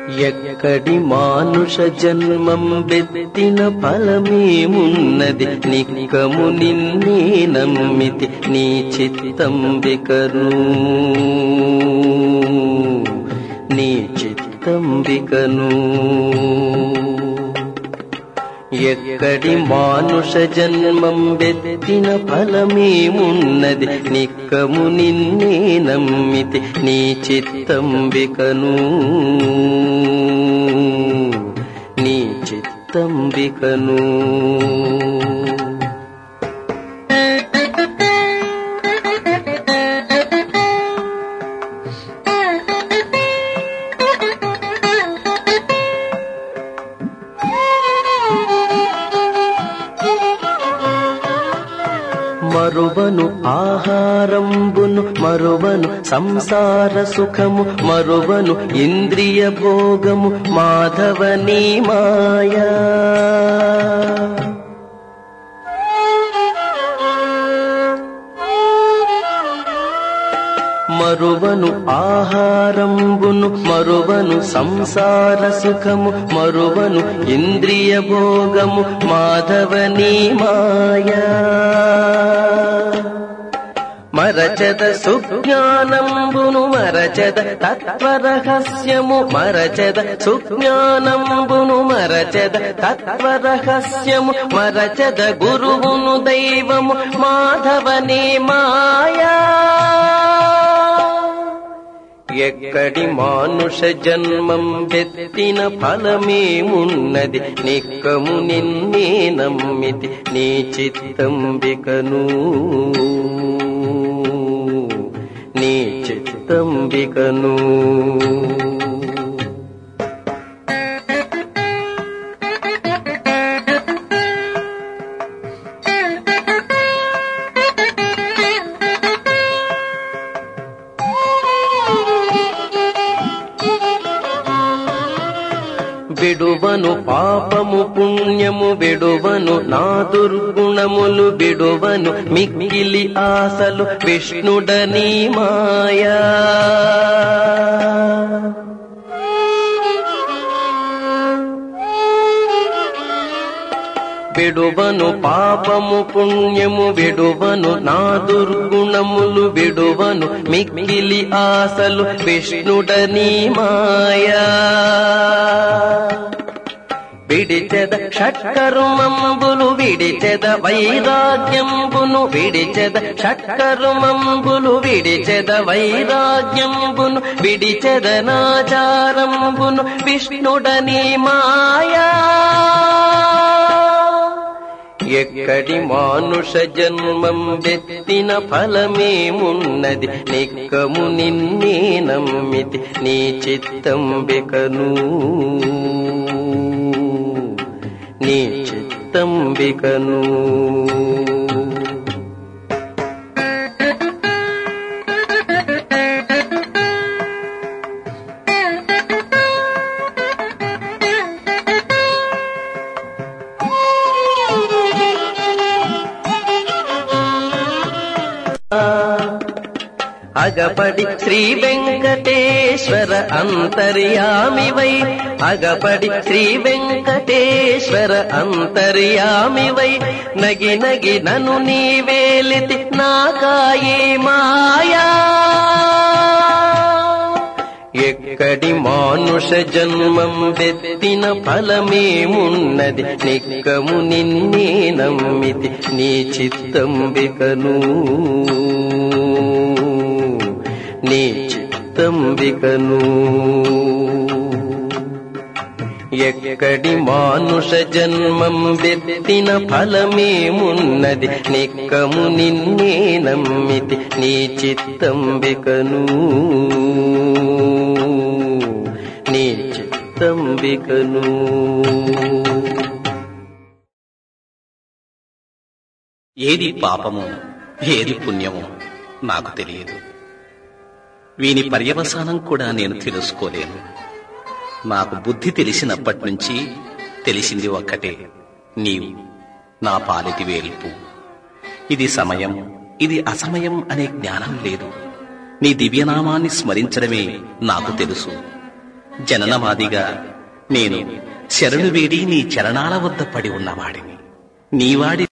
ఎక్కడి మానుష జన్మం బెత్తిన ఫలమేమున్నది నిక్కము నిన్నే నమ్మితి నీ చిత్తం బికను నీ చిత్తం బికను ఎక్కడి మానుష జన్మం బెత్తిన ఫలమేమున్నది నిక్కము నిన్నే నమ్మితి నీ చిత్తం బికను నీ చిత్తం బికను మరువను ఆహారంబును మరువను సంసార సుఖము మరువను ఇంద్రియ భోగము మాధవని మాయా మరువను ఆహారంబును మరువను సంసార సుఖము మరువను ఇంద్రియ భోగము మాధవని మాయా మరచద సుజ్ఞానంబును మరచద తత్వరహస్యము మరచద సుజ్ఞానంబును మరచద తత్వరహస్యము మరచద గురువును దైవము మాధవని మాయా ఎక్కడి మానుష జన్మం బెత్తిన ఫలమేమున్నది నిక్కము నిన్నే నమ్మితి నీ చిత్తం బికను నీ చిత్తం బికను విడువను పాపము పుణ్యము విడువను నా దుర్గుణములు విడువను మిక్కిలి ఆశలు విష్ణుడని మాయా విడువను పాపము పుణ్యము విడువను నా దుర్గుణములు విడువను మిక్కిలి ఆశలు విష్ణుడని మాయా విడిచెద షట్కర్మంబులు విడిచెద వైరాగ్యంబును విడిచెద షట్కర్మంబులు విడిచెద వైరాగ్యంబును విడిచెద నాచారంబును విష్ణుడని మాయా ఎక్కడి మానుష జన్మం బెత్తిన ఫలమేమున్నది నిక్కము నిన్నే నమ్మితి నీ చిత్తం బికను నీ చిత్తం బికను అగపడి శ్రీ వెంకటేశ్వర అంతర్యామివై అగపడి శ్రీ వెంకటేశ్వర అంతర్యామివై నగి నగి నను నీ వేలితి నాకాయే మాయా ఎక్కడి మానుష జన్మం బెత్తిన ఫలమేమున్నది నిక్కము నిన్నే నమ్మితి నీ చిత్తం బికను నీ చిత్తం బికను ఎక్కడి మానుష జన్మం బెత్తిన ఫలమేమున్నది నిక్కము నిన్నే నమ్మితి నీ చిత్తం బికను నీ చిత్తం బికను ఏది పాపము ఏది పుణ్యము నాకు తెలియదు వీని పర్యవసానం కూడా నేను తెలుసుకోలేను నాకు బుద్ధి తెలిసినప్పటి నుంచి తెలిసింది ఒక్కటే నీవు నా పాలిటి వేల్పు ఇది సమయం ఇది అసమయం అనే జ్ఞానం లేదు నీ దివ్యనామాన్ని స్మరించడమే నాకు తెలుసు జననమాదిగా నేను శరణు వేడి నీ చరణాల వద్ద పడి ఉన్నవాడిని నీవాడి